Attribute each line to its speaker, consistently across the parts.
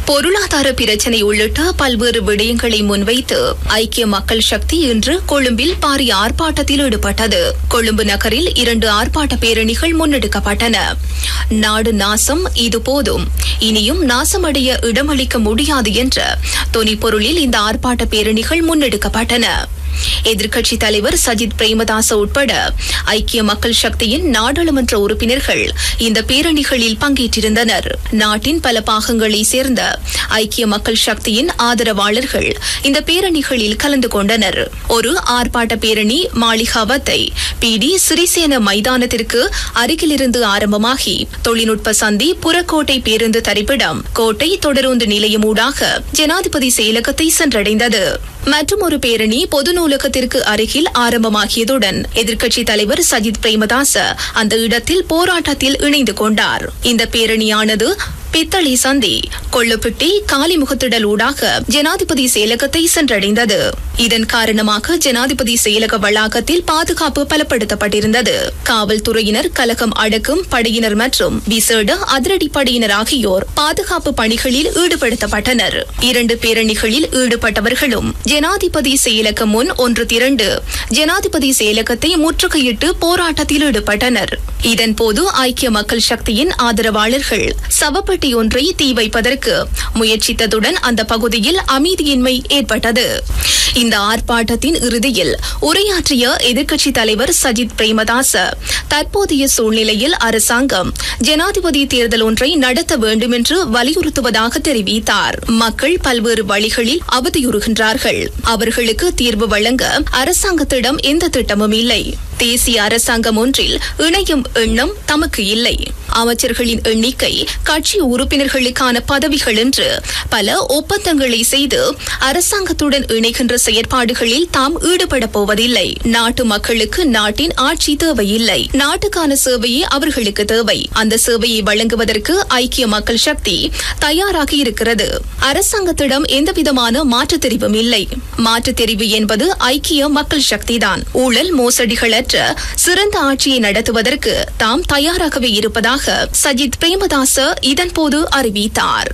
Speaker 1: பொருளாதார பிரச்சினை உள்ளிட்ட பல்வேறு விடயங்களை முன்வைத்து ஐக்கிய மக்கள் சக்தி இன்று கொழும்பில் பாரிய ஆர்ப்பாட்டத்தில் ஈடுபட்டது கொழும்பு நகரில் இரண்டு ஆர்ப்பாட்ட பேரணிகள் முன்னெடுக்கப்பட்டன நாடு நாசம் இது போதும் இனியும் நாசமடைய இடமளிக்க முடியாது என்ற தொனிப்பொருளில் இந்த ஆர்ப்பாட்ட பேரணிகள் முன்னெடுக்கப்பட்டன எதிர்க்கட்சித் தலைவர் சஜித் பிரேமதாச உட்பட ஐக்கிய மக்கள் சக்தியின் நாடாளுமன்ற உறுப்பினர்கள் இந்த பேரணிகளில் பங்கேற்றிருந்தனர் நாட்டின் பல பாகங்களை சேர்ந்த ஐக்கிய மக்கள் சக்தியின் ஆதரவாளர்கள் இந்த பேரணிகளில் கலந்து கொண்டனர் ஒரு ஆர்ப்பாட்ட பேரணி மாளிகாவத்தை பிடி சிறிசேன மைதானத்திற்கு அருகிலிருந்து ஆரம்பமாகி தொழில்நுட்ப சந்தி புறக்கோட்டை பேருந்து தரிப்பிடம் கோட்டை தொடருந்து நிலையமூடாக ஜனாதிபதி செயலகத்தை சென்றடைந்தது மற்றும் ஒரு பேரணி பொது நூலகத்திற்கு அருகில் ஆரம்பமாகியதுடன் எதிர்க்கட்சித் தலைவர் சஜித் பிரேமதாச அந்த இடத்தில் போராட்டத்தில் இணைந்து கொண்டார் இந்த பேரணியானது பித்தளி சந்தி கொள்ளுப்பிட்டி காலிமுகத்திடல் ஊடாக ஜனாதிபதி செயலகத்தை சென்றடைந்தது இதன் காரணமாக ஜனாதிபதி செயலக வளாகத்தில் பாதுகாப்பு பலப்படுத்தப்பட்டிருந்தது காவல்துறையினர் கலகம் அடக்கும் படையினர் மற்றும் விசேட அதிரடி படையினர் ஆகியோர் பாதுகாப்பு பணிகளில் ஈடுபடுத்தப்பட்டனர் இரண்டு பேரணிகளில் ஈடுபட்டவர்களும் ஜனாதிபதி செயலகம் முன் ஒன்று திரண்டு ஜனாதிபதி செயலகத்தை முற்றுகையிட்டு போராட்டத்தில் ஈடுபட்டனர் இதன்போது ஐக்கிய மக்கள் சக்தியின் ஆதரவாளர்கள் சவப்பட்டி ஒன்றை தீ வைப்பதற்கு முயற்சித்ததுடன் அந்த பகுதியில் அமைதியின்மை ஏற்பட்டது இந்த ஆர்ப்பாட்டத்தின் இறுதியில் உரையாற்றிய எதிர்க்கட்சித் தலைவர் சஜித் பிரேமதாச தற்போதைய சூழ்நிலையில் அரசாங்கம் ஜனாதிபதி தேர்தல் ஒன்றை நடத்த வேண்டும் என்று வலியுறுத்துவதாக தெரிவித்தார் மக்கள் பல்வேறு வழிகளில் அவதியுறுகின்றார்கள் அவர்களுக்கு தீர்வு வழங்க அரசாங்கத்திடம் எந்த திட்டமும் இல்லை தேசிய அரசாங்கம் ஒன்றில் இணையும் எண்ணம் தமக்கு இல்லை அமைச்சர்களின் எண்ணிக்கை கட்சி உறுப்பினர்களுக்கான பதவிகள் என்று பல ஒப்பந்தங்களை செய்து அரசாங்கத்துடன் இணைகின்ற செயற்பாடுகளில் தாம் ஈடுபட போவதில்லை நாட்டு மக்களுக்கு நாட்டின் ஆட்சி தேவையில்லை நாட்டுக்கான சேவையே அவர்களுக்கு தேவை அந்த சேவையை வழங்குவதற்கு ஐக்கிய மக்கள் சக்தி தயாராக இருக்கிறது அரசாங்கத்திடம் எந்தவிதமான மாற்றுத் தெரிவும் இல்லை மாற்றுத் தெரிவு என்பது ஐக்கிய மக்கள் சக்திதான் ஊழல் மோசடிகளற்ற சிறந்த ஆட்சியை நடத்துவதற்கு தாம் தயாராகவே இருப்பதாக சஜித் பிரேமதாச இதன்போது அறிவித்தார்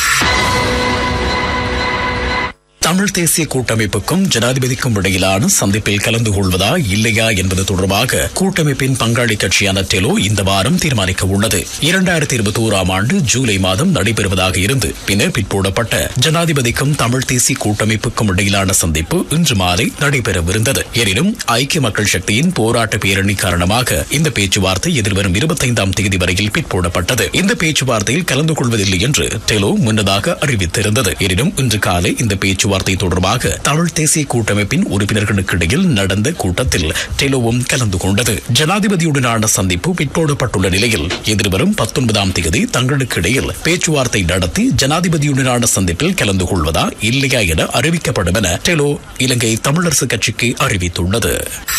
Speaker 2: தமிழ் தேசிய கூட்டமைப்புக்கும் ஜனாதிபதிக்கும் இடையிலான சந்திப்பில் கலந்து கொள்வதா இல்லையா என்பது தொடர்பாக கூட்டமைப்பின் பங்காளி கட்சியான டெலோ இந்த வாரம் தீர்மானிக்க உள்ளது இரண்டாயிரத்தி இருபத்தி ஓராம் ஆண்டு ஜூலை மாதம் நடைபெறுவதாக இருந்து பின்னர் பிற்போடப்பட்ட ஜனாதிபதிக்கும் தமிழ் தேசிய கூட்டமைப்புக்கும் இடையிலான சந்திப்பு இன்று மாலை நடைபெறவிருந்தது எனினும் ஐக்கிய மக்கள் சக்தியின் போராட்ட பேரணி காரணமாக இந்த பேச்சுவார்த்தை எதிர்வரும் இருபத்தைந்தாம் தேதி வரையில் பிற்போடப்பட்டது இந்த பேச்சுவார்த்தையில் கலந்து கொள்வதில்லை என்று டெலோ முன்னதாக அறிவித்திருந்தது எனினும் இன்று காலை இந்த பேச்சுவார்த்தை தொடர்பாக தமிழ் தேசிய கூட்டமைப்பின் உறுப்பினர்களுக்கு இடையில் நடந்த கூட்டத்தில் டெலோவும் கலந்து கொண்டது ஜனாதிபதியுடனான சந்திப்பு பிற்போடப்பட்டுள்ள நிலையில் எதிர்வரும் பத்தொன்பதாம் தேதி தங்களுக்கு இடையில் பேச்சுவார்த்தை நடத்தி ஜனாதிபதியுடனான சந்திப்பில் கலந்து கொள்வதா இல்லையா என அறிவிக்கப்படும் என டெலோ இலங்கை தமிழரசு கட்சிக்கு அறிவித்துள்ளது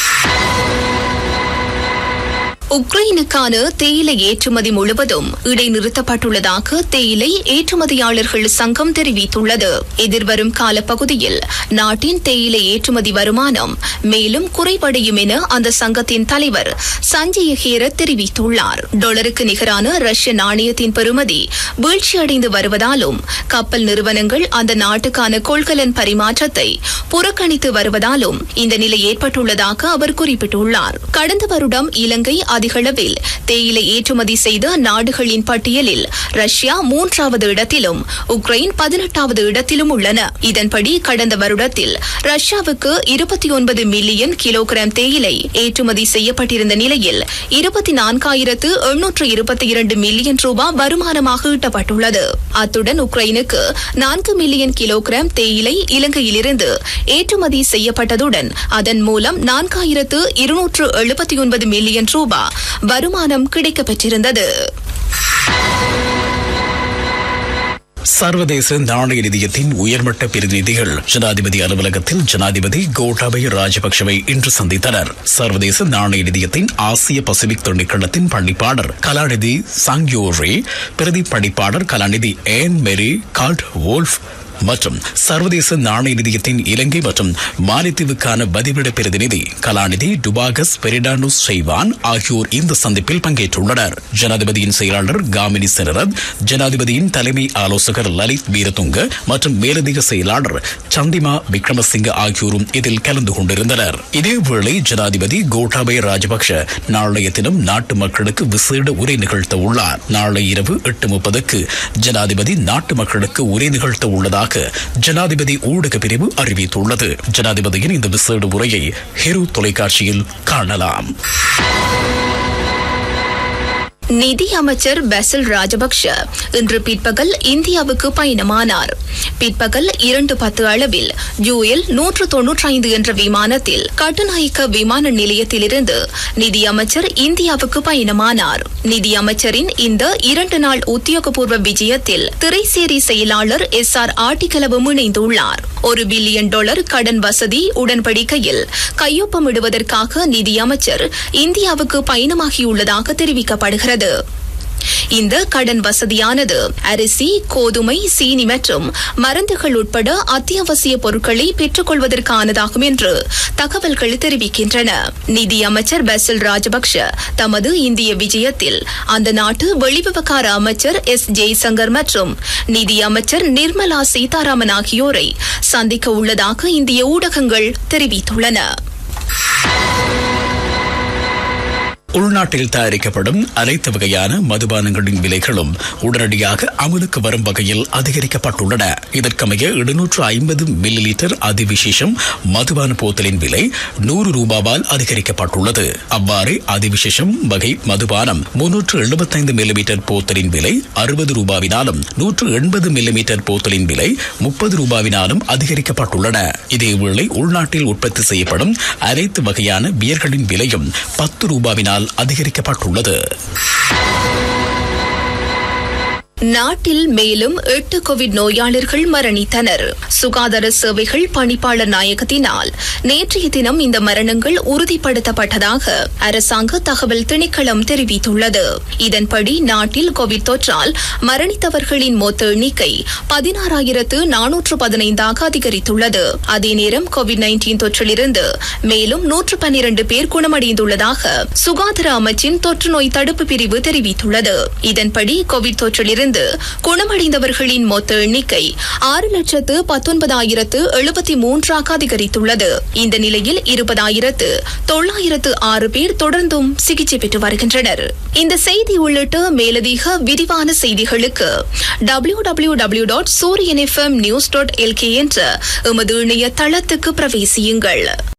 Speaker 1: உக்ரைனுக்கான தேயிலை ஏற்றுமதி முழுவதும் இடைநிறுத்தப்பட்டுள்ளதாக தேயிலை ஏற்றுமதியாளர்கள் சங்கம் தெரிவித்துள்ளது எதிர்வரும் காலப்பகுதியில் நாட்டின் தேயிலை ஏற்றுமதி வருமானம் மேலும் குறைவடையும் என அந்த சங்கத்தின் தலைவர் சஞ்சய் ஹேரத் தெரிவித்துள்ளார் டாலருக்கு நிகரான ரஷ்ய நாணயத்தின் பெறுமதி வீழ்ச்சியடைந்து வருவதாலும் கப்பல் நிறுவனங்கள் அந்த நாட்டுக்கான கொள்கலன் பரிமாற்றத்தை புறக்கணித்து வருவதாலும் இந்த நிலை ஏற்பட்டுள்ளதாக அவர் குறிப்பிட்டுள்ளார் கடந்த வருடம் இலங்கை அதிகளவில் தேயிலை ஏற்றுமதி செய்த நாடுகளின் பட்டியலில் ரஷ்யா மூன்றாவது இடத்திலும் உக்ரைன் பதினெட்டாவது இடத்திலும் உள்ளன இதன்படி கடந்த வருடத்தில் ரஷ்யாவுக்கு இருபத்தி ஒன்பது மில்லியன் கிலோகிராம் தேயிலை ஏற்றுமதி செய்யப்பட்டிருந்த நிலையில் இருபத்தி நான்காயிரத்து எண்ணூற்று இருபத்தி இரண்டு மில்லியன் ரூபாய் வருமானமாக ஈட்டப்பட்டுள்ளது அத்துடன் உக்ரைனுக்கு நான்கு மில்லியன் கிலோகிராம் தேயிலை இலங்கையிலிருந்து ஏற்றுமதி செய்யப்பட்டதுடன் அதன் மூலம் நான்காயிரத்து இருநூற்று எழுபத்தி ஒன்பது மில்லியன் ரூபாய் வருமானம் கிடைக்கப்பெற்றிருந்தது
Speaker 2: சர்வதேச நாணய நிதியத்தின் உயர்மட்ட பிரதிநிதிகள் ஜனாதிபதி அலுவலகத்தில் ஜனாதிபதி கோட்டாபய ராஜபக்சவை இன்று சந்தித்தனர் சர்வதேச நாணய நிதியத்தின் ஆசிய பசிபிக் துணைக்கண்டத்தின் பணிப்பாளர் கலாநிதி சாங்யோரே பிரதி பணிப்பாளர் கலாநிதி ஏன் மெரி கால்ட் வோல்ஃப் மற்றும் சர்வதேச நாணய நிதியத்தின் இலங்கை மற்றும் மாலைத்தீவுக்கான பதிவிட பிரதிநிதி கலாநிதி டுபாகஸ் பெரிடானுஸ் செய்வான் ஆகியோர் இந்த சந்திப்பில் பங்கேற்றுள்ளனர் ஜனாதிபதியின் செயலாளர் காமினி செனரத் ஜனாதிபதியின் தலைமை ஆலோசகர் லலித் வீரதுங்க மற்றும் மேலதிக செயலாளர் சந்திமா விக்ரமசிங்க ஆகியோரும் இதில் கலந்து கொண்டிருந்தனர் இதேவேளை ஜனாதிபதி கோட்டாபய ராஜபக்ஷ நாளைய தினம் நாட்டு மக்களுக்கு விசேட உரை நிகழ்த்த உள்ளார் நாளை இரவு எட்டு முப்பதுக்கு ஜனாதிபதி நாட்டு மக்களுக்கு உரை நிகழ்த்த உள்ளதாக ஜனாதிபதி ஊடக பிரிவு அறிவித்துள்ளது ஜனாதிபதியின் இந்த விசேட உரையை ஹெரு தொலைக்காட்சியில் காணலாம்
Speaker 1: நிதி அமைச்சர் பெசல் ராஜபக்ஷ இன்று பிற்பகல் இந்தியாவுக்கு பயணமானார் பிற்பகல் இரண்டு பத்து அளவில் யூஎல் நூற்று தொன்னூற்றி ஐந்து என்ற விமானத்தில் கட்டுநாயக்க விமான நிலையத்திலிருந்து நிதி அமைச்சர் இந்தியாவுக்கு பயணமானார் நிதி அமைச்சரின் இந்த இரண்டு நாள் உத்தியோகபூர்வ விஜயத்தில் திரைசேரி செயலாளர் எஸ் ஆர் ஆட்டிக்கலவும் இணைந்துள்ளார் ஒரு பில்லியன் டாலர் கடன் வசதி உடன்படிக்கையில் கையொப்பமிடுவதற்காக நிதி அமைச்சர் இந்தியாவுக்கு பயணமாகியுள்ளதாக தெரிவிக்கப்படுகிறது இந்த கடன் வசதியானது அரிசி கோதுமை சீனி மற்றும் மருந்துகள் உட்பட அத்தியாவசிய பொருட்களை பெற்றுக்கொள்வதற்கானதாகும் என்று தகவல்கள் தெரிவிக்கின்றன நிதி அமைச்சர் பெசல் ராஜபக்ஷ தமது இந்திய விஜயத்தில் அந்த நாட்டு வெளிவிவகார அமைச்சர் எஸ் ஜெய்சங்கர் மற்றும் நிதி அமைச்சர் நிர்மலா சீதாராமன் ஆகியோரை சந்திக்க உள்ளதாக இந்திய ஊடகங்கள் தெரிவித்துள்ளன
Speaker 2: உள்நாட்டில் தயாரிக்கப்படும் அனைத்து வகையான மதுபானங்களின் விலைகளும் உடனடியாக அமலுக்கு வரும் வகையில் அதிகரிக்கப்பட்டுள்ளன இதற்கமைய எழுநூற்று ஐம்பது மில்லி லிட்டர் அதிவிசேஷம் மதுபான போத்தலின் விலை நூறு ரூபாவால் அதிகரிக்கப்பட்டுள்ளது அவ்வாறு அதிவிசேஷம் வகை மதுபானம் முன்னூற்று எழுபத்தைந்து மில்லிமீட்டர் போத்தலின் விலை அறுபது ரூபாவினாலும் நூற்று எண்பது மில்லிமீட்டர் போத்தலின் விலை முப்பது ரூபாவினாலும் அதிகரிக்கப்பட்டுள்ளன இதேவேளை உள்நாட்டில் உற்பத்தி செய்யப்படும் அனைத்து வகையான பியர்களின் விலையும் பத்து ரூபாவினால் அதிகரிக்கப்பட்டுள்ளது
Speaker 1: நாட்டில் மேலும் எட்டு கோவிட் நோயாளர்கள் மரணித்தனர் சுகாதார சேவைகள் பணிப்பாளர் நாயகத்தினால் நேற்றைய தினம் இந்த மரணங்கள் உறுதிப்படுத்தப்பட்டதாக அரசாங்க தகவல் திணைக்களம் தெரிவித்துள்ளது இதன்படி நாட்டில் கோவிட் தொற்றால் மரணித்தவர்களின் மொத்த எண்ணிக்கை பதினாறாயிரத்து நானூற்று பதினைந்தாக அதிகரித்துள்ளது அதே நேரம் கோவிட் நைன்டீன் தொற்றிலிருந்து மேலும் நூற்று பன்னிரண்டு பேர் குணமடைந்துள்ளதாக சுகாதார அமைச்சின் தொற்று நோய் தடுப்பு பிரிவு தெரிவித்துள்ளது இதன்படி கோவிட் தொற்றிலிருந்து குணமடைந்தவர்களின் மொத்த எண்ணிக்கை ஆறு லட்சத்து பத்தொன்பதாயிரத்து எழுபத்தி மூன்றாக அதிகரித்துள்ளது இந்த நிலையில் இருபதாயிரத்து தொள்ளாயிரத்து ஆறு பேர் தொடர்ந்தும் சிகிச்சை பெற்று வருகின்றனர் இந்த செய்தி உள்ளிட்ட மேலதிக விரிவான செய்திகளுக்கு W W W dot Sooriyan FM news dot LK என்ற எமது இணைய தளத்துக்கு பிரவேசியுங்கள்